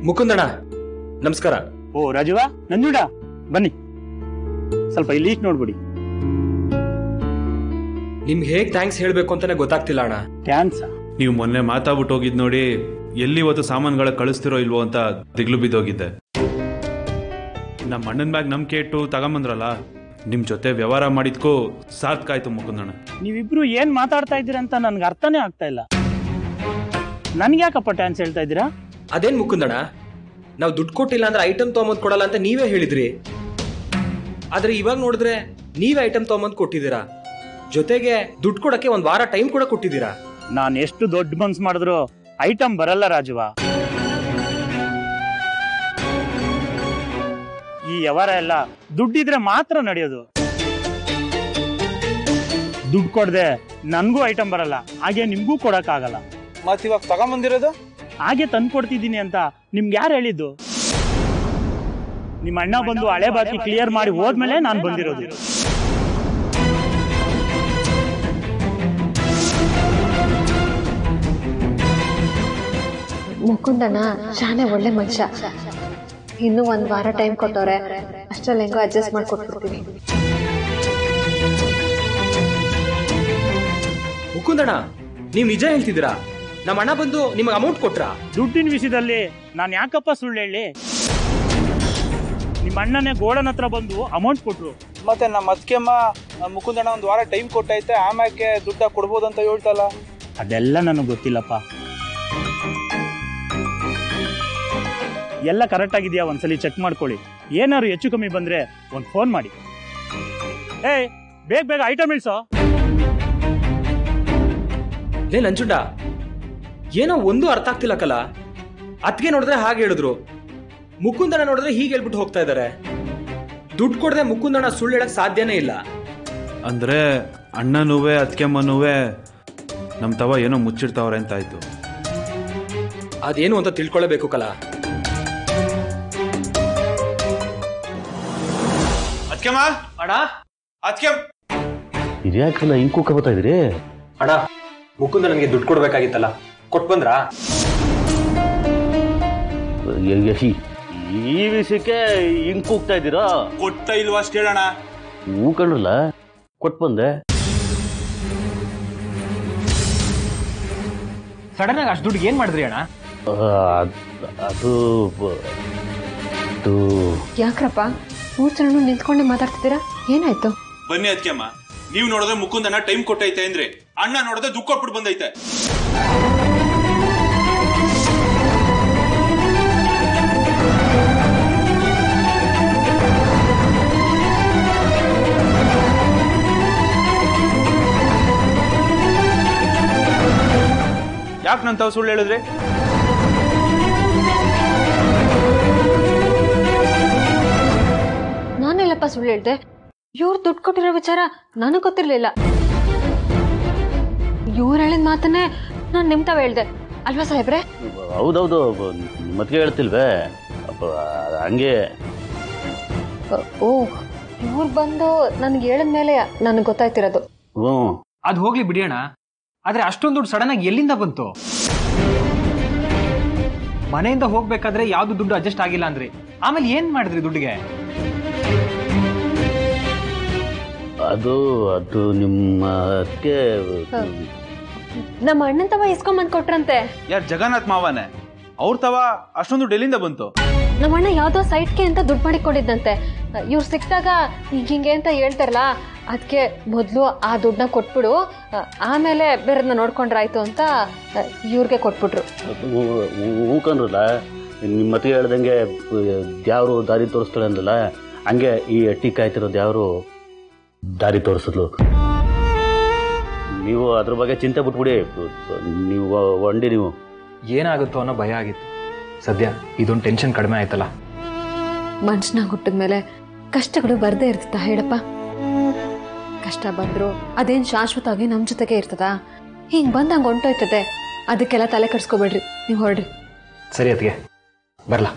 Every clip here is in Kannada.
ಮುಕುಂದಣ್ಣ ನಮಸ್ಕಾರ ಓ ರಾಜುವ ನಂಜುಡ ಬನ್ನಿ ಸ್ವಲ್ಪ ಇಲ್ಲಿ ಈಚ್ ನೋಡ್ಬಿಡಿ ನಿಮ್ಗೆ ಹೇಗ್ ಥ್ಯಾಂಕ್ಸ್ ಹೇಳ್ಬೇಕು ಅಂತಾನೆ ಗೊತ್ತಾಗ್ತಿಲ್ಲ ಅಣ್ಣ ಡ್ಯಾನ್ಸ್ ನೀವು ಮೊನ್ನೆ ಮಾತಾಡ್ಬಿಟ್ಟು ಹೋಗಿದ್ ನೋಡಿ ಎಲ್ಲಿ ಇವತ್ತು ಸಾಮಾನುಗಳ ಕಳಿಸ್ತಿರೋ ಇಲ್ವೋ ಅಂತ ದಿಗ್ಲು ಬಿದ್ದೋಗಿದ್ದೆ ನಮ್ಮ ಅಣ್ಣನ ಬ್ಯಾಗ್ ನಂಬಿಕೆ ಇಟ್ಟು ತಗೊಂಬಂದ್ರಲ್ಲ ನಿಮ್ ಜೊತೆ ವ್ಯವಹಾರ ಮಾಡಿದ್ಕೂ ಸಾರ್ಥಕಾಯ್ತು ಮುಕುಂದಣ್ಣ ನೀವಿಬ್ರು ಏನ್ ಮಾತಾಡ್ತಾ ಇದ್ದೀರಾ ಅಂತ ನನ್ಗೆ ಅರ್ಥನೇ ಆಗ್ತಾ ಇಲ್ಲ ನನ್ಗೆ ಯಾಕಪ್ಪ ಡ್ಯಾನ್ಸ್ ಹೇಳ್ತಾ ಇದ್ದೀರಾ ಅದೇನ್ ಮುಕುಂದಣ್ಣ ನಾವು ದುಡ್ಡು ಕೊಟ್ಟಿಲ್ಲ ಅಂದ್ರೆ ಐಟಮ್ ತಗೊಂಬಂದ್ ಕೊಡಲ್ಲ ಅಂತ ನೀವೇ ಹೇಳಿದ್ರಿ ಆದ್ರೆ ಇವಾಗ ನೋಡಿದ್ರೆ ನೀವೇ ಐಟಮ್ ತಗೊಂಬಂದ್ ಕೊಟ್ಟಿದ್ದೀರಾ ಜೊತೆಗೆ ದುಡ್ಡು ಕೊಡಕ್ಕೆ ಒಂದ್ ವಾರ ಟೈಮ್ ಕೂಡ ಕೊಟ್ಟಿದ್ದೀರಾ ನಾನು ಎಷ್ಟು ದೊಡ್ಡ ಮನ್ಸ್ ಮಾಡಿದ್ರು ಐಟಮ್ ಬರಲ್ಲ ರಾಜುವ ಈ ವ್ಯವಹಾರ ಎಲ್ಲ ದುಡ್ಡಿದ್ರೆ ಮಾತ್ರ ನಡೆಯೋದು ದುಡ್ಡು ಕೊಡದೆ ನನ್ಗೂ ಐಟಮ್ ಬರಲ್ಲ ಹಾಗೆ ನಿಮ್ಗೂ ಕೊಡಕ್ಕಾಗಲ್ಲ ಮತ್ ಇವಾಗ ತಗೊಂಬಂದಿರೋದು ಹಾಗೆ ತಂದು ಕೊಡ್ತಿದ್ದೀನಿ ಅಂತ ನಿಮ್ಗೆ ಯಾರು ಹೇಳಿದ್ದು ನಿಮ್ಮ ಅಣ್ಣ ಬಂದು ಹಳೆ ಬಾಕಿ ಕ್ಲಿಯರ್ ಮಾಡಿ ಹೋದ್ಮೇಲೆ ನಾನು ಬಂದಿರೋದು ಮುಕುಂದನ ಶಾನೆ ಒಳ್ಳೆ ಮನುಷ್ಯ ಇನ್ನೂ ಒಂದ್ ವಾರ ಟೈಮ್ ಕೊಟ್ಟವ್ರೆ ಅಷ್ಟ್ರಲ್ಲಿ ಹೆಂಗೋ ಅಡ್ಜಸ್ಟ್ ಮಾಡ್ಕೊಟ್ಬಿಡ್ತೀನಿ ಮುಕುಂದಣ್ಣ ನೀವ್ ನಿಜ ಹೇಳ್ತಿದ್ದೀರಾ ನಮ್ಮ ಅಣ್ಣ ಬಂದು ನಿಮಗೆ ಅಮೌಂಟ್ ಕೊಟ್ರಾ ದುಡ್ಡಿನ ವಿಷಯದಲ್ಲಿ ನಾನು ಯಾಕಪ್ಪ ಸುಳ್ಳು ಹೇಳಿ ನಿಮ್ಮ ಅಣ್ಣನೇ ಗೋಡನ್ ಹತ್ರ ಬಂದು ಅಮೌಂಟ್ ಕೊಟ್ರು ಮತ್ತೆ ನಮ್ಮ ಅತ್ಕೆಮ್ಮ ಮುಕುಂದಣ್ಣ ಒಂದ್ ವಾರ ಟೈಮ್ ಕೊಟ್ಟೈತೆ ಆಮ್ಯಾಕೆ ದುಡ್ಡ ಕೊಡ್ಬೋದು ಅಂತ ಹೇಳ್ತಲ್ಲ ಅದೆಲ್ಲ ನನಗೆ ಗೊತ್ತಿಲ್ಲಪ್ಪ ಎಲ್ಲ ಕರೆಕ್ಟ್ ಆಗಿದೆಯಾ ಒಂದ್ಸಲಿ ಚೆಕ್ ಮಾಡ್ಕೊಳ್ಳಿ ಏನಾದ್ರು ಹೆಚ್ಚು ಕಮ್ಮಿ ಬಂದ್ರೆ ಒಂದು ಫೋನ್ ಮಾಡಿ ಏಯ್ ಬೇಗ ಬೇಗ ಐಟಮ್ ಇಳಿಸೋ ಲೇ ನಂಜುಂಡ ಏನೋ ಒಂದು ಅರ್ಥ ಆಗ್ತಿಲ್ಲ ಕಲ ಅತ್ಗೆ ನೋಡಿದ್ರೆ ಹಾಗೆ ಹೇಳಿದ್ರು ಮುಕುಂದಣ್ಣ ನೋಡಿದ್ರೆ ಹೀಗೆ ಹೇಳ್ಬಿಟ್ಟು ಹೋಗ್ತಾ ಇದಾರೆ ದುಡ್ಡು ಕೊಡದೆ ಮುಕುಂದಣ್ಣ ಸುಳ್ಳು ಹೇಳಕ್ ಸಾಧ್ಯನೇ ಇಲ್ಲ ಅಂದ್ರೆ ಅಣ್ಣನೂವೆ ಅತ್ಕೆಮ್ಮನೂವೆ ನಮ್ಮ ತವ ಏನೋ ಮುಚ್ಚಿಡ್ತಾವ್ರೆ ಅಂತ ಆಯ್ತು ಅದೇನು ಅಂತ ತಿಳ್ಕೊಳ್ಳಬೇಕು ಕಲ ಅತ್ಕೆಮ್ಮ ಅಣ್ಣ ಅತ್ಕೆ ಇದ್ಯಾಕಲ್ಲ ಹಿಂಗ್ ಕೂಕ ಬರ್ತಾ ಇದ್ರಿ ಅಣ್ಣ ಮುಕುಂದ ನನಗೆ ದುಡ್ಡು ಕೊಡ್ಬೇಕಾಗಿತ್ತಲ್ಲ ಕೊಟ್ ಬಂದ್ರಾ ಯ- ಯ- ಈ ವಿಷಯಕ್ಕೆ ಹಿಂಗ್ ಕೂಗ್ತಾ ಇದ್ದೀರಾ ಕೊಟ್ಟ ಇಲ್ವಾ ಅಷ್ಟು ಹೇಳೋಣ ಹೂ ಕಣ್ರಲ್ಲ ಕೊಟ್ ಬಂದೆ ಸಡನ್ ಆಗಿ ಅಷ್ಟು ದುಡ್ಡು ಏನ್ ಮಾಡಿದ್ರಿ ಅಣ್ಣ ಆ, ಅದ್- ಅದು ಬ- ಅದು ಯಾಕ್ರಪ್ಪ ಮೂರ್ ಜನ ನಿಂತ್ಕೊಂಡೆ ಮಾತಾಡ್ತಿದ್ದೀರಾ ಏನಾಯ್ತು ಬನ್ನಿ ಅತ್ಕೆಮ್ಮ ನೀವು ನೋಡಿದ್ರೆ ಮುಕುಂದಣ್ಣ ಟೈಮ್ ಕೊಟ್ಟೈತೆ ಅಂದ್ರೆ ಅಣ್ಣ ನೋಡಿದ್ರೆ ದುಡ್ಡು ಕೊಟ್ಬಿಟ್ಟು ಬಂದೈತೆ ಯಾಕೆ ನನ್ ತಾವ್ ಸುಳ್ಳು ಹೇಳಿದ್ರಿ ನಾನೆಲ್ಲಪ್ಪ ಸುಳ್ಳು ಹೇಳ್ದೆ ಇವ್ರು ದುಡ್ಡು ಕೊಟ್ಟಿರೋ ವಿಚಾರ ನನಗ್ ಗೊತ್ತಿರ್ಲಿಲ್ಲ ಇವ್ರು ಹೇಳಿದ ಮಾತನ್ನೇ ನಾನು ನಿಮ್ತಾವ ಹೇಳ್ದೆ ಅಲ್ವಾ ಸಾಹೇಬ್ರೆ ಹೌದೌದು ಮತ್ತೆ ಹೇಳ್ತಿಲ್ವೇ ಅಪ್ಪ, ಹಂಗೆ ಓ ಇವ್ರು ಬಂದು ನನ್ಗೆ ಹೇಳಿದ್ಮೇಲೆ ನನಗೆ ಗೊತ್ತಾಯ್ತಿರೋದು ಹ್ಞೂ ಅದು ಹೋಗ್ಲಿ ಬಿಡಿ ಅಣ್ಣ ಆದ್ರೆ ಅಷ್ಟೊಂದು ದುಡ್ಡು ಸಡನ್ ಆಗಿ ಎಲ್ಲಿಂದ ಬಂತು ಮನೆಯಿಂದ ಹೋಗ್ಬೇಕಾದ್ರೆ ಯಾವ್ದು ದುಡ್ಡು ಅಡ್ಜಸ್ಟ್ ಆಗಿಲ್ಲ ಅಂದ್ರಿ ಆಮೇಲೆ ಏನ್ ಮಾಡಿದ್ರಿ ದುಡ್ಡಿಗೆ ಅದು ಅದು ನಿಮ್ಮ ಅದಕ್ಕೆ ನಮ್ಮ ಅಣ್ಣನ್ ತವ ಇಸ್ಕೊಂಬಂದ್ ಕೊಟ್ರಂತೆ ಯಾರ್ ಜಗನ್ನಾಥ್ ಮಾವನೇ ಅವ್ರ ತವ ಅಷ್ಟೊಂದು ಡೆಲ್ಲಿಂದ ಬಂತು ನಮ್ಮ ಅಣ್ಣ ಯಾವ್ದೋ ಸೈಟ್ಗೆ ಅಂತ ದುಡ್ಡು ಮಾಡಿ ಕೊಟ್ಟಿದ್ದಂತೆ ಇವ್ರು ಸಿಕ್ಕಿದಾಗ ಈಗ ಹಿಂಗೆ ಅಂತ ಹೇಳ್ತಾರಲ್ಲ ಅದಕ್ಕೆ ಮೊದಲು ಆ ದುಡ್ಡನ್ನ ಕೊಟ್ಬಿಡು ಆ, ಆಮೇಲೆ ಬೇರೆದನ್ನ ನೋಡ್ಕೊಂಡ್ರಾಯ್ತು ಅಂತ ಇವ್ರಿಗೆ ಕೊಟ್ಬಿಟ್ರು ಹೂ ಕಣ್ರಲ್ಲ ನಿಮ್ಮ ಮತ್ತೆ ಹೇಳ್ದಂಗೆ ದ್ಯಾವ್ರು ದಾರಿ ತೋರಿಸ್ತಾಳೆ ಅಂದ್ರಲ್ಲ ಹಂಗೆ ಈ ಅಟ್ಟಿ ಕಾಯ್ತಿರೋ ದ್ಯಾವ್ರು ದಾರಿ ತೋರಿಸಿದ್ಲು ನೀವು ಅದ್ರ ಬಗ್ಗೆ ಚಿಂತೆ ಬಿಟ್ಬಿಡಿ ನೀವು ಒಂಡಿ ನೀವು ಏನಾಗುತ್ತೋ ಅನ್ನೋ ಭಯ ಆಗಿತ್ತು ಸದ್ಯ ಇದೊಂದು ಟೆನ್ಷನ್ ಕಡಿಮೆ ಆಯ್ತಲ್ಲ ಮನುಷ್ಯನಾಗ ಹುಟ್ಟಿದ್ಮೇಲೆ ಕಷ್ಟಗಳು ಬರ್ದೇ ಇರ್ತದ ಹೇಳಪ್ಪ ಕಷ್ಟ ಬಂದ್ರು ಅದೇನ್ ಶಾಶ್ವತವಾಗಿ ನಮ್ ಜೊತೆಗೆ ಇರ್ತದ ಹಿಂಗ್ ಬಂದಂಗ ಹೊಂಟೋಯ್ತದೆ ಅದಕ್ಕೆಲ್ಲ ತಲೆ ಕೆಡ್ಸ್ಕೊಬೇಡ್ರಿ ನೀವು ಹೊರಡ್ರಿ ಸರಿ ಅತ್ಗೆ ಬರ್ಲಾ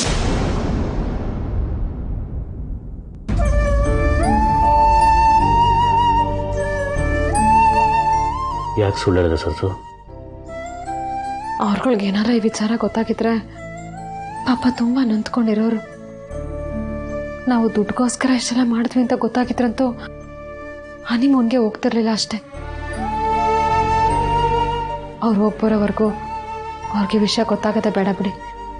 ಯಾಕೆ ಸುಳ್ಳು ಹೇಳಿದೆ ಸರ್ಸು ಅವ್ರಗಳ್ಗೆ ಏನಾರ ಈ ವಿಚಾರ ಗೊತ್ತಾಗಿದ್ರೆ ಪಾಪ ತುಂಬ ನೊಂದ್ಕೊಂಡಿರೋರು ನಾವು ದುಡ್ಡುಗೋಸ್ಕರ ಇಷ್ಟೆಲ್ಲ ಮಾಡಿದ್ವಿ ಅಂತ ಗೊತ್ತಾಗಿದ್ರಂತೂ ಹನಿಮೂನ್ಗೆ ಹೋಗ್ತಿರ್ಲಿಲ್ಲ ಅಷ್ಟೇ ಅವ್ರು ಹೋಗಿ ಬರೋವರೆಗೂ ಅವ್ರಿಗೆ ವಿಷಯ ಗೊತ್ತಾಗದೆ ಬೇಡ ಬಿಡಿ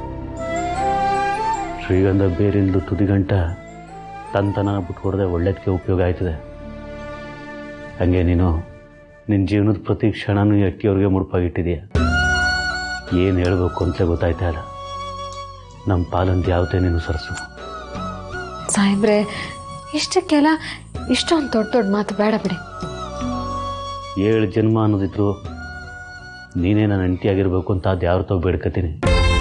ಶ್ರೀಗಂಧ ಬೇರಿಲ್ದು ತುದಿಗಂಟ ತಂತನ ಬಿಟ್ಕೊಡದೆ ಒಳ್ಳೇದಕ್ಕೆ ಉಪಯೋಗ ಆಯ್ತದೆ ಹಂಗೆ ನೀನು ನಿನ್ನ ಜೀವನದ ಪ್ರತಿ ಕ್ಷಣನೂ ಈ ಅಟ್ಟಿಯವ್ರಿಗೆ ಮುಡುಪಾಗಿಟ್ಟಿದೀಯ ಏನು ಹೇಳಬೇಕು ಅಂತ ಗೊತ್ತಾಯ್ತಾ ಇಲ್ಲ ನಮ್ಮ ಪಾಲಂತ ಯಾವತ್ತೇ ನೀನು ಸರಸು ಸಾಹೇಬ್ರೆ ಇಷ್ಟಕ್ಕೆಲ್ಲ ಇಷ್ಟೊಂದು ದೊಡ್ಡ ದೊಡ್ಡ ಮಾತು ಬೇಡ ಬಿಡಿ ಏಳು ಜನ್ಮ ಅನ್ನೋದಿದ್ರು ನೀನೇ ನನ್ನ ಅಂಟಿಯಾಗಿರ್ಬೇಕು ಅಂತ ಅದು ಯಾರು ತಾವು ಬೇಡ್ಕತೀನಿ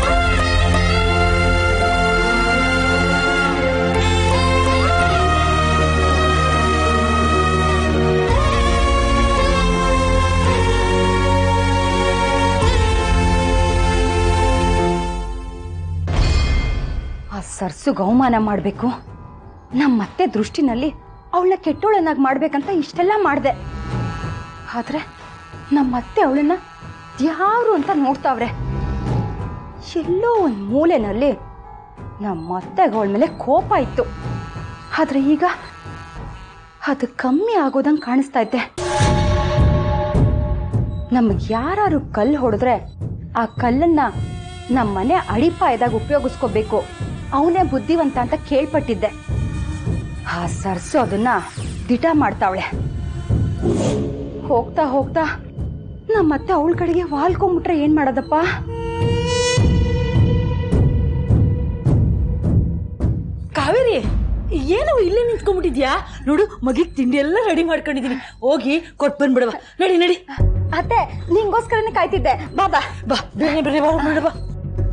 ಆ ಸರ್ಸುಗೆ ಅವಮಾನ ಮಾಡಬೇಕು ನಮ್ಮ ಮತ್ತೆ ದೃಷ್ಟಿನಲ್ಲಿ ಅವಳನ್ನ ಕೆಟ್ಟೋಳನ್ನಾಗಿ ಮಾಡ್ಬೇಕಂತ ಇಷ್ಟೆಲ್ಲ ಮಾಡಿದೆ ಆದ್ರೆ ನಮ್ಮ ಅತ್ತೆ ಅವಳನ್ನ ಯಾರು ಅಂತ ನೋಡ್ತಾವ್ರೆ ಎಲ್ಲೋ ಒಂದು ಮೂಲೆನಲ್ಲಿ ನಮ್ಮ ಅತ್ತೆಗೆ ಅವಳ ಮೇಲೆ ಕೋಪ ಇತ್ತು ಆದ್ರೆ ಈಗ ಅದು ಕಮ್ಮಿ ಆಗೋದಂಗೆ ಕಾಣಿಸ್ತಾ ಐತೆ ನಮಗೆ ಯಾರು ಕಲ್ಲು ಹೊಡೆದ್ರೆ ಆ ಕಲ್ಲನ್ನ ನಮ್ಮ ಮನೆ ಅಡಿಪಾಯದಾಗ ಉಪಯೋಗಿಸ್ಕೋಬೇಕು ಅವನೇ ಬುದ್ಧಿವಂತ ಅಂತ ಕೇಳ್ಪಟ್ಟಿದ್ದೆ ಆ ಸರ್ಸು ಅದನ್ನ ದಿಟ ಮಾಡ್ತಾವಳೆ ಹೋಗ್ತಾ ಹೋಗ್ತಾ ನಮ್ಮತ್ತೆ ಅವಳ ಕಡೆಗೆ ವಾಲ್ಕೊಂಬಿಟ್ರೆ ಏನ್ ಮಾಡೋದಪ್ಪ ಕಾವೇರಿ ಏನು ಇಲ್ಲೇ ನಿಂತ್ಕೊಂಡ್ಬಿಟ್ಟಿದ್ಯಾ ನೋಡು ಮಗಿಗ್ ತಿಂಡಿ ಎಲ್ಲ ರೆಡಿ ಮಾಡ್ಕೊಂಡಿದೀನಿ ಹೋಗಿ ಕೊಟ್ ಬಂದ್ಬಿಡವ ನಡಿ ನಡಿ ಅತ್ತೆ ನಿಂಗೋಸ್ಕರನೇ ಕಾಯ್ತಿದ್ದೆ ಬಾಬಾ ಬಾ ಬೇರೆ ಬೇರೆ ಬಾ ಮಾಡು ಬಾ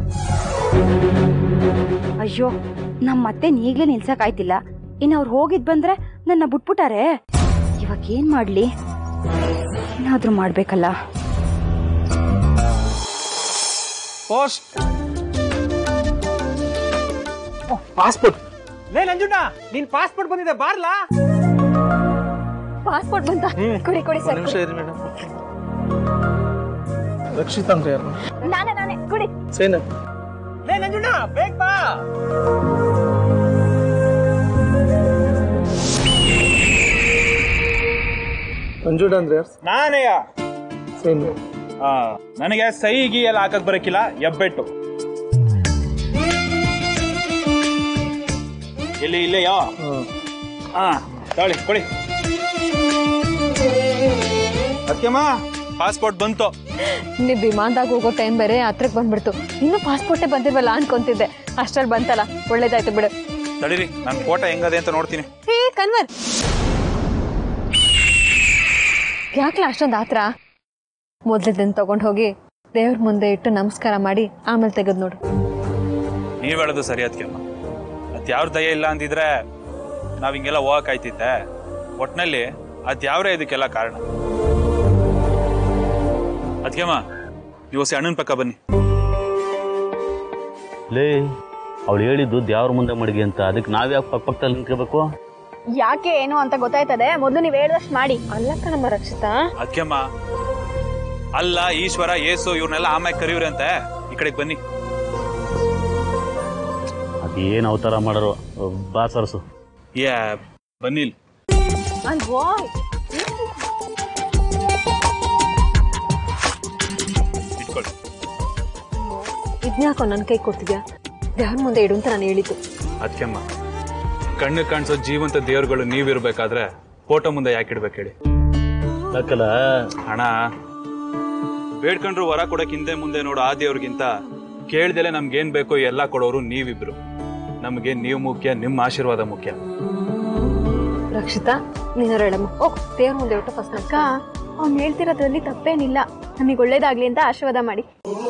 ಅಯ್ಯೋ ನಮ್ಮ ಅತ್ತೆ ಈಗ್ಲೇ ನಿಲ್ಸಕ್ ಆಯ್ತಿಲ್ಲ ಇನ್ನು ಅವ್ರು ಹೋಗಿದ್ ಬಂದ್ರೆ ನನ್ನ ಬಿಟ್ಬಿಟ್ಟಾರೆ ಇವಾಗ ಏನ್ ಮಾಡ್ಲಿ ಏನಾದ್ರೂ ಮಾಡ್ಬೇಕಲ್ಲ ಪೋಸ್ಟ್ ಪಾಸ್ಪೋರ್ಟ್ ಲೇ ನಂಜುಣ್ಣ ನಿನ್ ಪಾಸ್ಪೋರ್ಟ್ ಬಂದಿದೆ ಬಾರ್ಲಾ ಪಾಸ್ಪೋರ್ಟ್ ಬಂತ ಕೊಡಿ ಕೊಡಿ ಒಂದು ನಿಮಿಷ ಇರಿ ಮೇಡಮ್ ರಕ್ಷಿತ್ ಅಂದ್ರೆ ಯಾರು ನಾನೇ ನಾನೇ ಕುಡಿ ಸೇನ ಲೇ ನಂಜುಣ್ಣ ಬೇಗ ಬಾ ಮಂಜುಡ ಅಂದ್ರೆ ಯಾರು ನಾನೇಯ ಸೇನ್ ಆ, ನನಗೆ ಸೈ ಗಿ ಎಲ್ಲ ಹಾಕಕ್ ಬರಕಿಲ್ಲ ಎಬ್ಬೆಟ್ಟು ಇಲ್ಲಿ ಇಲ್ಲೆಯೋ ಹಾ ತಾಳಿ ಕೊಡಿ ಅದಕ್ಕೆಮ್ಮ ಪಾಸ್ಪೋರ್ಟ್ ಬಂತು ನೀವು ವಿಮಾನದಾಗ ಹೋಗೋ ಟೈಮ್ ಬೇರೆ ಹತ್ರಕ್ಕೆ ಬಂದ್ಬಿಡ್ತು ಇನ್ನೂ ಪಾಸ್ಪೋರ್ಟೇ ಬಂದಿಲ್ವಲ್ಲ ಅನ್ಕೊಂತಿದ್ದೆ ಅಷ್ಟ್ರಲ್ಲಿ ಬಂತಲ್ಲ ಒಳ್ಳೇದಾಯ್ತು ಬಿಡು ತಡೀರಿ ನನ್ನ ಫೋಟೋ ಹೆಂಗದೆ ಅಂತ ನೋಡ್ತೀನಿ ಹೇ ಕನ್ವರ್ ಯಾಕ್ಲ ಅಷ್ಟೊಂದು ಆತ್ರ ಮೊದ್ಲದನ್ನ ತಗೊಂಡ್ ಹೋಗಿ ದೇವ್ರ ಮುಂದೆ ಇಟ್ಟು ನಮಸ್ಕಾರ ಮಾಡಿ ಆಮೇಲೆ ತೆಗೆದ್ ನೋಡು ನೀವ್ ಹೇಳೋದು ಸರಿ ಅದಕ್ಕೆಮ್ಮ ಅದ್ಯಾವ್ರ ದಯ ಇಲ್ಲ ಅಂದಿದ್ರೆ ನಾವ್ ಹಿಂಗೆಲ್ಲ ಹೋಗಕ್ ಆಯ್ತಿದ್ದೆ ಒಟ್ನಲ್ಲಿ ಅದ್ಯಾವ್ರೇ ಇದಕ್ಕೆಲ್ಲ ಕಾರಣ ಅದಕ್ಕೆಮ್ಮ ನೀವು ಹೊಸ ಅಣ್ಣನ ಪಕ್ಕ ಬನ್ನಿ ಲೇ ಅವಳು ಹೇಳಿದ್ದು ದೇವ್ರ ಮುಂದೆ ಮಡಗಿ ಅಂತ ಅದಕ್ಕೆ ನಾವ್ಯಾಕೆ ಪಕ್ಕ ಪಕ್ಕದಲ್ಲಿ ನಿಂತ್ಕೋಬೇಕು ಯಾಕೆ ಏನು ಅಂತ ಗೊತ್ತಾಯ್ತದೆ ಮೊದಲು ನೀವು ಹೇಳಿದಷ್ಟು ಮಾಡಿ ಅಲ್ಲ ಕಣಮ್ಮ ರಕ್ಷಿತಾ ಅದಕ್ಕೆಮ್ಮ ಅಲ್ಲ ಈಶ್ವರ ಏಸು ಇವ್ರನ್ನೆಲ್ಲ ಆಮ್ಯಾಗ ಕರೀವ್ರಿ ಅಂತೆ ಈ ಕಡೆಗೆ ಬನ್ನಿ ಅದೇನು ಅವತಾರ ಮಾಡೋರು ಬಾ ಸರಸು ಯಾ ಬನ್ನಿ ಇಲ್ಲಿ. ಅಲ್ವೋ ಇಟ್ಕೊಳ್ಳಿ ಇದ್ನ್ಯಾಕೋ ನನ್ನ ಕೈ ಕೊಡ್ತಿದ್ಯಾ ದೇವ್ರ ಮುಂದೆ ಇಡು ಅಂತ ನಾನು ಹೇಳಿದ್ದು ಅದಕ್ಕೆಮ್ಮ ಕಣ್ಣು ಕಾಣಿಸೋ ಜೀವಂತ ದೇವ್ರುಗಳು ನೀವಿರ್ಬೇಕಾದ್ರೆ ಫೋಟೋ ಮುಂದೆ ಯಾಕೆ ಇಡ್ಬೇಕು ಹೇಳಿ ಯಾಕಲ್ಲ ಹಣ ಬೇಡ್ಕೊಂಡ್ರು ವರ ಕೊಡಕ್ ಹಿಂದೆ ಮುಂದೆ ನೋಡೋ ಆ ದೇವ್ರಿಗಿಂತ ಕೇಳ್ದಲೆ ನಮ್ಗೇನ್ ಬೇಕೋ ಎಲ್ಲ ಕೊಡೋರು ನೀವಿಬ್ರು ನಮ್ಗೆ ನೀವು ಮುಖ್ಯ ನಿಮ್ಮ ಆಶೀರ್ವಾದ ಮುಖ್ಯ ರಕ್ಷಿತಾ ನೀನು ಹೇಳಮ್ಮ ಹೋಗ್ ದೇವ್ರ ಮುಂದೆ ಇಟ್ಟು ಫಸ್ಟ್ ಅಕ್ಕ ಅವ್ನು ಹೇಳ್ತಿರೋದ್ರಲ್ಲಿ ತಪ್ಪೇನಿಲ್ಲ ನಮಗೆ ಒಳ್ಳೇದಾಗ್ಲಿ ಅಂತ ಆಶೀರ್ವಾದ ಮಾಡಿ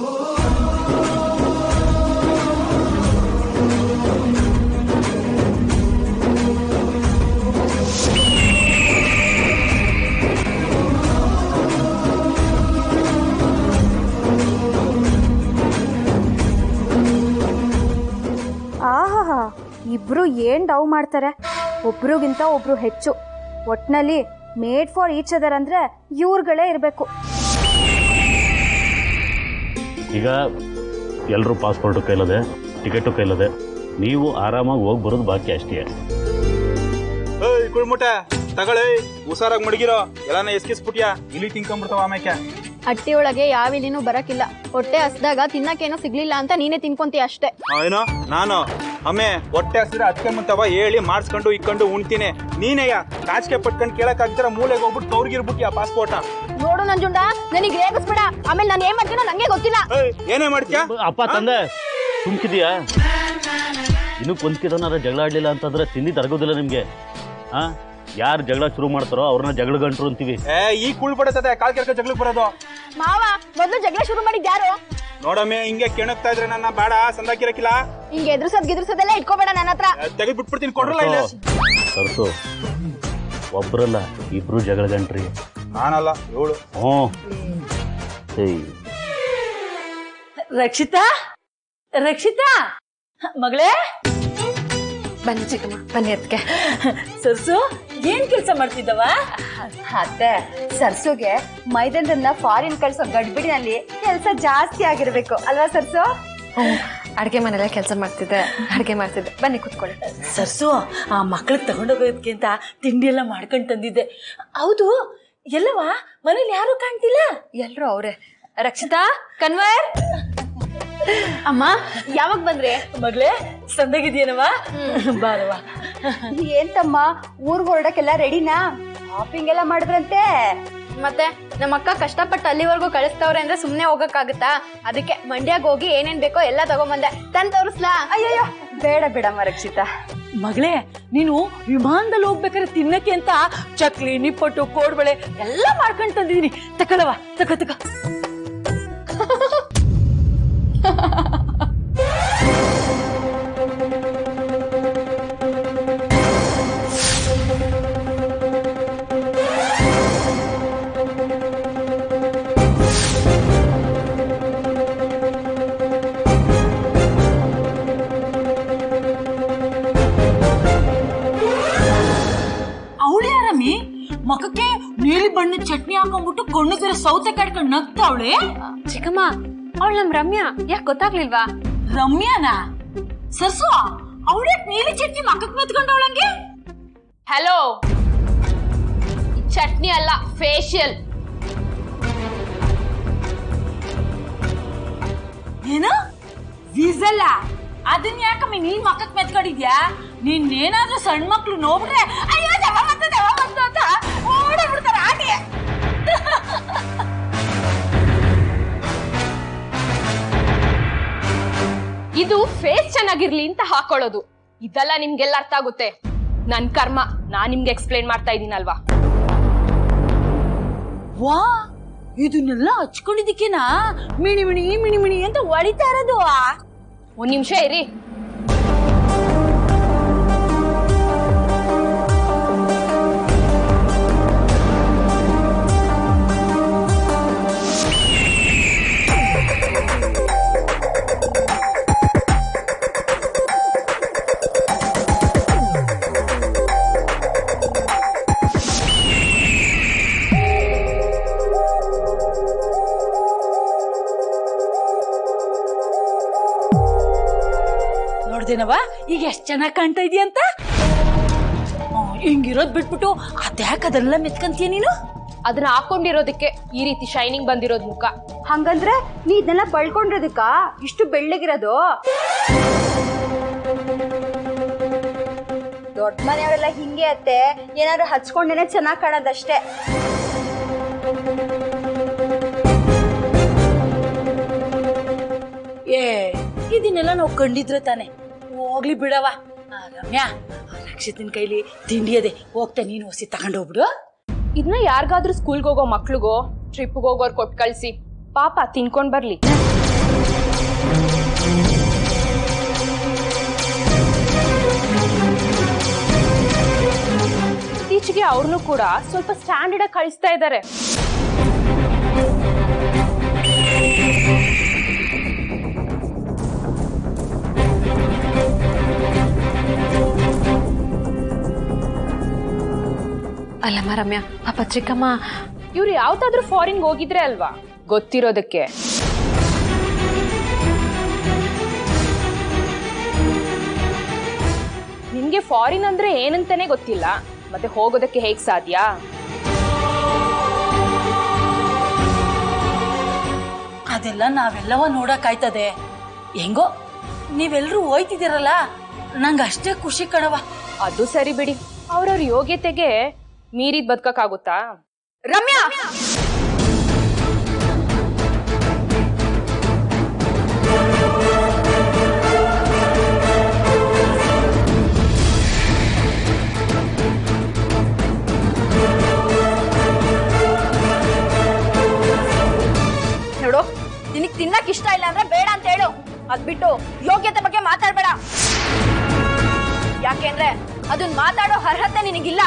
ಆಹಾ ಇಬ್ರು ಏನ್ ಡವ್ ಮಾಡ್ತಾರೆ ಒಬ್ರಿಗಿಂತ ಒಬ್ರು ಹೆಚ್ಚು ಒಟ್ನಲ್ಲಿ ಮೇಡ್ ಫಾರ್ ಈಚ್ ಅದರ್ ಅಂದ್ರೆ ಇವ್ರುಗಳೇ ಇರಬೇಕು ಈಗ ಎಲ್ಲರೂ ಪಾಸ್ಪೋರ್ಟ್ ಕೈಲದೆ ಟಿಕೆಟು ಕೈಲದೆ ನೀವು ಆರಾಮಾಗಿ ಹೋಗಿ ಬರೋದು ಬಾಕಿ ಅಷ್ಟೇ ಏಯ್ ಕುಳ್ಮುಟೆ ತಗೊಳ್ಳಿ ಹುಷಾರಾಗಿ ಮಡಗಿರೋ ಎಲ್ಲಾನ ಎಸ್ಕಿಸ್ಬಿಟ್ಯಾ ಇಲ್ಲಿ ತಿನ್ಕೊಂಡ್ಬಿಡ್ತಾವ ಆಮೇಕೆ ಹಟ್ಟಿ ಒಳಗೆ ಯಾವ ಇಲಿನೂ ಬರಕಿಲ್ಲ ಹೊಟ್ಟೆ ಹಸ್ದಾಗ ತಿನ್ನಕ್ಕೇನೋ ಸಿಗ್ಲಿಲ್ಲ ಅಂತ ನೀನೇ ತಿನ್ಕೊಂತೀಯ ಅಷ್ಟೇ ಆ, ಏನೋ ನಾನು ಅಮ್ಮೆ ಹೊಟ್ಟೆ ಹಸಿರ ಅದಕ್ಕೆ ಮುಂತವ ಹೇಳಿ ಮಾಡಿಸ್ಕೊಂಡು ಇಕ್ಕೊಂಡು ಉಣ್ತೀನಿ ನೀನೇಯ ನಾಚಿಕೆ ಪಟ್ಕೊಂಡು ಕೇಳಕ್ ಆಗ್ತೀರ ಮೂಲೆಗೆ ಹೋಗ್ಬಿಟ್ಟು ಕೌರ್ಗಿರ್ಬಿಟ್ಯಾ ಪಾಸ್ಪೋರ್ಟ ನೋಡು ನಂಜುಂಡ ನನಗೆ ರೇಗಿಸ್ಬೇಡ ಆಮೇಲೆ ನಾನು ಏನ್ ಮಾಡ್ತೀನೋ ನಂಗೆ ಗೊತ್ತಿಲ್ಲ ಏನೇ ಮಾಡ್ತೀಯಾ ಅಪ್ಪ ತಂದೆ ಸುಮ್ಕಿದೀಯಾ ಇನ್ನೂ ಕೊಂದ್ಕಿದನಾರ ಜಗಳ ಆಡ್ಲಿಲ್ಲ ಅಂತಂದ್ರೆ ತಿಂಡಿ ತರಗೋದಿಲ್ಲ ನಿಮ್ಗೆ ಆ ಯಾರು ಜಗಳ ಶುರು ಮಾಡ್ತಾರೋ ಅವ್ರನ್ನ ಜಗಳ ಗಂಟ್ರು ಅಂತೀವಿ ಏ ಈ ಕುಳ್ ಬಡತದೆ ಕಾಲ್ ಕೆರ್ಕ ಜಗಳಕ್ಕೆ ಬರೋದು ಮಾವ ಮೊದ್ಲು ಜಗಳ ಶುರು ಮಾಡಿದ್ ಯಾರು ನೋಡಮ್ಮೆ ಹಿಂಗೆ ಕೆಣಕ್ತಾ ಇದ್ರೆ ನನ್ನ ಬೇಡ ಸಂದಾಕಿರಕಿಲ್ಲ ಹಿಂಗೆ ಎದುರ್ಸದ್ ಗಿದ್ರಸದೆಲ್ಲ ಇಟ್ಕೋಬೇಡ ನನ್ನ ಹತ್ರ ತೆಗೆದು ಬಿಟ್ಬಿಡ್ತೀನಿ ಕೊಡ್ರಲ್ಲ ಇಲ್ಲ ಸರ್ಸು ಒಬ್ರಲ್ಲ ಇಬ್ರು ಜಗಳ ಗಂಟ್ರಿ ನಾನಲ್ಲ ಏಳು ಹ್ಞೂ ಏಯ್ ರಕ್ಷಿತಾ ರಕ್ಷಿತಾ ಮಗಳೇ ಬನ್ನಿ ಚಿಕ್ಕಮ್ಮ ಬನ್ನಿ ಅದಕ್ಕೆ ಸರ್ಸು ಏನ್ ಕೆಲಸ ಮಾಡ್ತಿದ್ದವ ಅತ್ತೆ ಸರ್ಸುಗೆ ಮೈದಂಡನ್ನ ಫಾರಿನ್ ಕಳ್ಸೋ ಗಡ್ಬಿಡಿನಲ್ಲಿ ಕೆಲಸ ಜಾಸ್ತಿ ಆಗಿರ್ಬೇಕು ಅಲ್ವಾ ಸರ್ಸು ಅಡುಗೆ ಮನೆಯಲ್ಲೇ ಕೆಲಸ ಮಾಡ್ತಿದ್ದೆ ಅಡುಗೆ ಮಾಡ್ತಿದ್ದೆ ಬನ್ನಿ ಕೂತ್ಕೊಳ್ಳಿ ಸರ್ಸು ಆ ಮಕ್ಳಿಗೆ ತಗೊಂಡೋಗೋದಕ್ಕೆ ಅಂತ ತಿಂಡಿ ಎಲ್ಲ ಮಾಡ್ಕೊಂಡು ತಂದಿದ್ದೆ ಹೌದು ಎಲ್ಲವ ಮನೇಲಿ ಯಾರು ಕಾಣ್ತಿಲ್ಲ ಎಲ್ರು ಅವ್ರೆ ರಕ್ಷಿತಾ ಕನ್ವರ್ ಅಮ್ಮ ಯಾವಾಗ ಬಂದ್ರೆ ಮಗಳೇ ಸಂದಾಗಿದ್ಯೇನವ ಬಾರವ ಏನ್ ತಮ್ಮ ಊರ್ಗ್ ಹೊರಡಕ್ಕೆಲ್ಲ ರೆಡಿನಾ ಶಾಪಿಂಗ್ ಎಲ್ಲ ಮಾಡಿದ್ರಂತೆ ಮತ್ತೆ ನಮ್ಮ ಅಕ್ಕ ಕಷ್ಟಪಟ್ಟು ಅಲ್ಲಿವರೆಗೂ ಕಳಿಸ್ತವ್ರೆ ಅಂದ್ರೆ ಸುಮ್ನೆ ಹೋಗಕ್ಕಾಗತ್ತಾ ಅದಕ್ಕೆ ಮಂಡ್ಯಾಗ ಹೋಗಿ ಏನೇನ್ ಬೇಕೋ ಎಲ್ಲ ತಗೊಂಬಂದೆ ತಂದ್ ತೋರಿಸ್ಲಾ ಅಯ್ಯಯ್ಯೋ ಬೇಡ ಬಿಡಮ್ಮ ರಕ್ಷಿತಾ ಮಗಳೇ ನೀನು ವಿಮಾನದಲ್ಲಿ ಹೋಗ್ಬೇಕಾದ್ರೆ ತಿನ್ನಕ್ಕೆ ಅಂತ ಚಕ್ಲಿ ನಿಪ್ಪಟ್ಟು ಕೋಡ್ಬಳೆ ಎಲ್ಲ ಮಾಡ್ಕೊಂಡು ತಂದಿದೀನಿ ತಕೊಳವ ತಕ ತಕ ಅವಳು ಯಾರಮ್ಮಿ ಮಖಕ್ಕೆ ನೀಲಿ ಬಣ್ಣದ ಚಟ್ನಿ ಹಾಕೊಂಡ್ಬಿಟ್ಟು ಕಣ್ಣುಗಿರೋ ಸೌತೆ ಕಡ್ಕೊಂಡು ನಗ್ತಾವಳೆ ಚಿಕ್ಕಮ್ಮ ಅವಳು ನಮ್ ರಮ್ಯಾ ಯಾಕೆ ಗೊತ್ತಾಗ್ಲಿಲ್ವಾ ರಮ್ಯಾನಾ ಸರ್ಸು ಅವಳೇ ನೀಲಿ ಚಟ್ನಿ ಮಖಕ್ಕೆ ಮೆತ್ಕೊಂಡವಳಂಗೆ ಹಲೋ ಚಟ್ನಿ ಅಲ್ಲ ಫೇಶಿಯಲ್ ಏನು ವಿಸಲ್ಲ ಅದನ್ನ ಯಾಕಮ್ಮಿ ನೀನ್ ಮಕ್ಕಕ್ ಮೆತ್ಕೊಂಡಿದ್ಯಾ ನಿನ್ನೇನಾದ್ರೂ ಸಣ್ಣ ಮಕ್ಳು ನೋಡ್ರೆ ಅಯ್ಯೋ ದೆವ್ವ ಬಂತು ದೆವ್ವ ಬಂತು ಅಂತ ಓಡೋಗ್ಬಿಡ್ತಾರೆ ಆಟೆ ಇದು ಫೇಸ್ ಚೆನ್ನಾಗಿರ್ಲಿ ಅಂತ ಹಾಕೊಳ್ಳೋದು ಇದೆಲ್ಲ ನಿಮ್ಗೆಲ್ಲ ಅರ್ಥ ಆಗುತ್ತೆ ನನ್ ಕರ್ಮ ನಾನ್ ನಿಮ್ಗೆ ಎಕ್ಸ್ಪ್ಲೇನ್ ಮಾಡ್ತಾ ಇದೀನಲ್ವಾ ವಾ ಇದನ್ನೆಲ್ಲ ಹಚ್ಕೊಂಡಿದ್ದಕ್ಕೇನಾ ಮಿಣಿ ಮಿಣಿ ಮಿಣಿ ಮಿಣಿ ಅಂತ ಹೊಡಿತಾ ಇರೋದು ಒಂದ್ ನಿಮಿಷ ಇರಿ ನೋಡ್ದೇನವ ಈಗ ಎಷ್ಟ್ ಚೆನ್ನಾಗ್ ಕಾಣ್ತಾ ಇದೀಯಂತ ಹ್ಮ್, ಹಿಂಗಿರೋದ್ ಬಿಟ್ಬಿಟ್ಟು ಅದ್ಯಾಕ್ ಅದೆಲ್ಲ ಮೆತ್ಕಂತೀಯ ನೀನು ಅದನ್ನ ಹಾಕೊಂಡಿರೋದಕ್ಕೆ ಈ ರೀತಿ ಶೈನಿಂಗ್ ಬಂದಿರೋದ್ ಮುಖ ಹಂಗಂದ್ರೆ ನೀ ಇದನ್ನೆಲ್ಲ ಬಳ್ಕೊಂಡಿರೋದಕ್ಕ ಇಷ್ಟು ಬೆಳ್ಳಗಿರೋದು ದೊಡ್ಡ ಮನೆಯವರೆಲ್ಲ ಹಿಂಗೆ ಅತ್ತೆ ಏನಾದ್ರು ಹಚ್ಕೊಂಡೇನೆ ಚೆನ್ನಾಗ್ ಕಾಣೋದಷ್ಟೇ ಏ ಇದನ್ನೆಲ್ಲ ನಾವು ಕಂಡಿದ್ರೆ ತಾನೆ ಹೋಗ್ಲಿ ಬಿಡವ ಆ, ರಮ್ಯಾ ಆ ರಕ್ಷಿತನ್ ಕೈಲಿ ತಿಂಡಿ ಅದೇ ಹೋಗ್ತಾ ನೀನು ಹೊಸಿ ತಗೊಂಡು ಹೋಗ್ಬಿಡು ಇದನ್ನ ಯಾರಿಗಾದ್ರೂ ಸ್ಕೂಲ್ಗೆ ಹೋಗೋ ಮಕ್ಳಿಗೋ ಟ್ರಿಪ್ಗೆ ಹೋಗೋರ್ ಕೊಟ್ ಕಳ್ಸಿ ಪಾಪ ತಿನ್ಕೊಂಡ್ ಬರ್ಲಿ ಇತ್ತೀಚೆಗೆ ಅವ್ರನ್ನು ಕೂಡ ಸ್ವಲ್ಪ ಸ್ಟ್ಯಾಂಡರ್ಡ್ ಆಗಿ ಕಳಿಸ್ತಾ ಇದ್ದಾರೆ ಅಲ್ಲಮ್ಮ ರಮ್ಯಾ ಪಾಪ ಚಿಕ್ಕಮ್ಮ ಇವ್ರು ಯಾವ್ದಾದ್ರೂ ಫಾರಿನ್ಗೆ ಹೋಗಿದ್ರೆ ಅಲ್ವಾ ಗೊತ್ತಿರೋದಕ್ಕೆ ನಿಮ್ಗೆ ಫಾರಿನ್ ಅಂದ್ರೆ ಏನಂತಾನೆ ಗೊತ್ತಿಲ್ಲ ಮತ್ತೆ ಹೋಗೋದಕ್ಕೆ ಹೇಗ್ ಸಾಧ್ಯ ಅದೆಲ್ಲ ನಾವೆಲ್ಲವ ನೋಡಕ್ಕಾಯ್ತದೆ ಹೆಂಗೋ ನೀವೆಲ್ಲರೂ ಹೋಯ್ತಿದ್ದೀರಲ್ಲ ನಂಗೆ ಅಷ್ಟೇ ಖುಷಿ ಕಣವ ಅದು ಸರಿ ಬಿಡಿ ಅವ್ರವ್ರ ಯೋಗ್ಯತೆಗೆ ಮೀರಿದ್ ಬದುಕಕ್ಕಾಗುತ್ತಾ ರಮ್ಯಾ ನೋಡು ನಿನಗ್ ತಿನ್ನಕ್ ಇಷ್ಟ ಇಲ್ಲ ಅಂದ್ರೆ ಬೇಡ ಅಂತ ಹೇಳು ಅದ್ಬಿಟ್ಟು ಯೋಗ್ಯತೆ ಬಗ್ಗೆ ಮಾತಾಡ್ಬೇಡ ಯಾಕೆಂದ್ರೆ ಅದನ್ನ ಮಾತಾಡೋ ಅರ್ಹತೆ ನಿನಗಿಲ್ಲ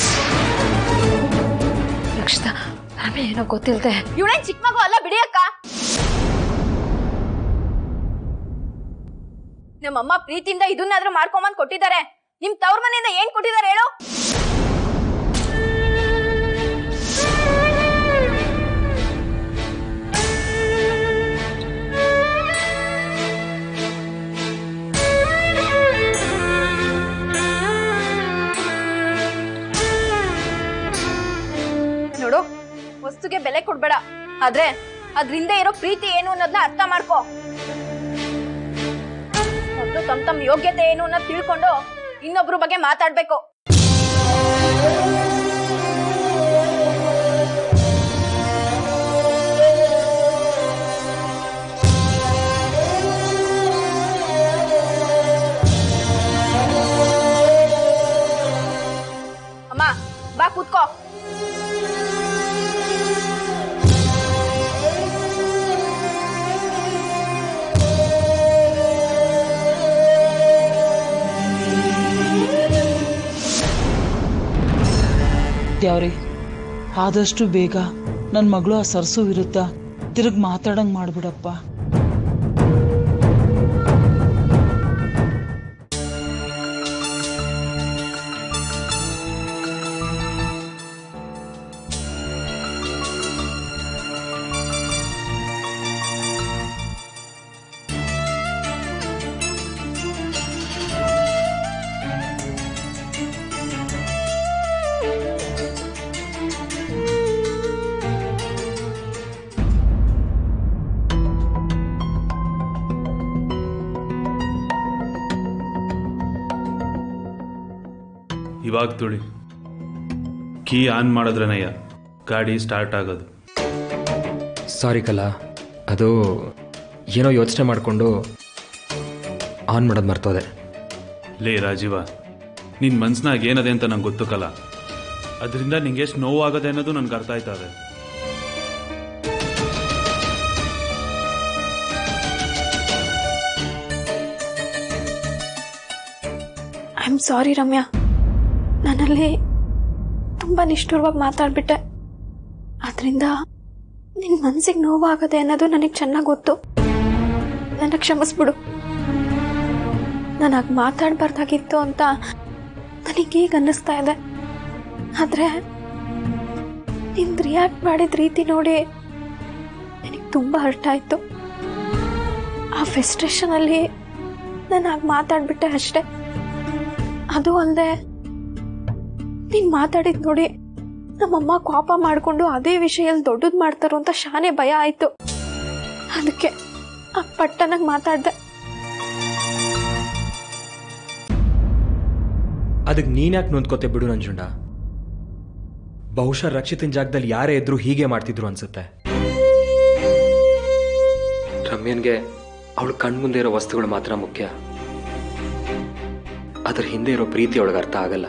ರಕ್ಷಿತಾ ರಮ್ಯ ಏನೋ ಗೊತ್ತಿಲ್ದೆ ಇವಳೇನ್ ಚಿಕ್ಕ ಮಗು ಅಲ್ಲ ಬಿಡಿಯಕ್ಕ ನಮ್ಮಮ್ಮ ಪ್ರೀತಿಯಿಂದ ಇದನ್ನಾದ್ರೂ ಮಾಡ್ಕೊಂಬಂದ್ ಕೊಟ್ಟಿದ್ದಾರೆ ನಿಮ್ ತವ್ರ ಮನೆಯಿಂದ ಏನ್ ಕೊಟ್ಟಿದ್ದಾರೆ ಹೇಳು ನೋಡು ವಸ್ತುಗೆ ಬೆಲೆ ಕೊಡ್ಬೇಡ ಆದ್ರೆ ಅದ್ರಿಂದ ಇರೋ ಪ್ರೀತಿ ಏನು ಅನ್ನೋದನ್ನ ಅರ್ಥ ಮಾಡ್ಕೋ ಮೊದ್ಲು ತಮ್ ತಮ್ ಯೋಗ್ಯತೆ ಏನು ಅನ್ನೋದ್ ತಿಳ್ಕೊಂಡು ಇನ್ನೊಬ್ರ ಬಗ್ಗೆ ಮಾತಾಡ್ಬೇಕು ಅಮ್ಮ ಬಾ ಕೂತ್ಕೋ ದೇವ್ರಿ ಆದಷ್ಟು ಬೇಗ ನನ್ನ ಮಗಳು ಆ ಸರ್ಸು ವಿರುದ್ಧ ತಿರುಗಿ ಮಾತಾಡಂಗ್ ಮಾಡ್ಬಿಡಪ್ಪ ಇವಾಗ ತುಳಿ ಕೀ ಆನ್ ಮಾಡಿದ್ರನಯ್ಯ ಗಾಡಿ ಸ್ಟಾರ್ಟ್ ಆಗೋದು ಸಾರಿ ಕಲ ಅದು ಏನೋ ಯೋಚನೆ ಮಾಡಿಕೊಂಡು ಆನ್ ಮಾಡೋದು ಮರ್ತೋದೆ ಲೇ ರಾಜೀವ ನಿನ್ನ ಮನ್ಸ್ನಾಗ ಏನದೆ ಅಂತ ನಂಗೆ ಗೊತ್ತು ಕಲ ಅದರಿಂದ ನಿಂಗೆ ಎಷ್ಟು ನೋವಾಗದೆ ಅನ್ನೋದು ನನ್ಗೆ ಅರ್ಥ ಆಯ್ತದೆ ಐ ಆಮ್ ಸಾರಿ ರಮ್ಯಾ ನನ್ನಲ್ಲಿ ತುಂಬ ನಿಷ್ಠುರವಾಗಿ ಮಾತಾಡ್ಬಿಟ್ಟೆ ಅದರಿಂದ ನಿನ್ನ ಮನಸ್ಸಿಗೆ ನೋವಾಗದೆ ಅನ್ನೋದು ನನಗೆ ಚೆನ್ನಾಗಿ ಗೊತ್ತು ನನ್ನ ಕ್ಷಮಿಸ್ಬಿಡು ನಾನು ಹಾಗೆ ಮಾತಾಡಬಾರ್ದಾಗಿತ್ತು ಅಂತ ನನಗೀಗ ಅನ್ನಿಸ್ತಾ ಇದೆ ಆದರೆ ನಿಂದು ರಿಯಾಕ್ಟ್ ಮಾಡಿದ ರೀತಿ ನೋಡಿ ನನಗೆ ತುಂಬ ಹರ್ಟ್ ಆಯಿತು ಆ ಫೆಸ್ಟ್ರೇಷನಲ್ಲಿ ನಾನು ಹಾಗೆ ಮಾತಾಡ್ಬಿಟ್ಟೆ ಅಷ್ಟೆ ಅದು ಅಲ್ಲದೆ ನೀನು ಮಾತಾಡಿದ್ ನೋಡಿ ನಮ್ಮಮ್ಮ ಕೋಪ ಮಾಡಿಕೊಂಡು ಅದೇ ವಿಷಯದಲ್ಲಿ ದೊಡ್ಡದು ಮಾಡ್ತಾರೋ ಅಂತ ಶಾನೆ ಭಯ ಆಯಿತು ಅದಕ್ಕೆ ಆ ಪಟ್ಟನಾಗ ಮಾತಾಡ್ದೆ ಅದಕ್ಕೆ ನೀನ್ಯಾಕೆ ನೊಂದ್ಕೋತೆ ಬಿಡು ನಂಜುಂಡ ಬಹುಶಃ ರಕ್ಷಿತನ ಜಾಗದಲ್ಲಿ ಯಾರೇ ಇದ್ರು ಹೀಗೆ ಮಾಡ್ತಿದ್ರು ಅನ್ಸುತ್ತೆ ರಮ್ಯನ್ಗೆ ಅವಳು ಕಣ್ಮುಂದೆ ಇರೋ ವಸ್ತುಗಳು ಮಾತ್ರ ಮುಖ್ಯ ಅದ್ರ ಹಿಂದೆ ಇರೋ ಪ್ರೀತಿ ಅವಳಿಗೆ ಅರ್ಥ ಆಗಲ್ಲ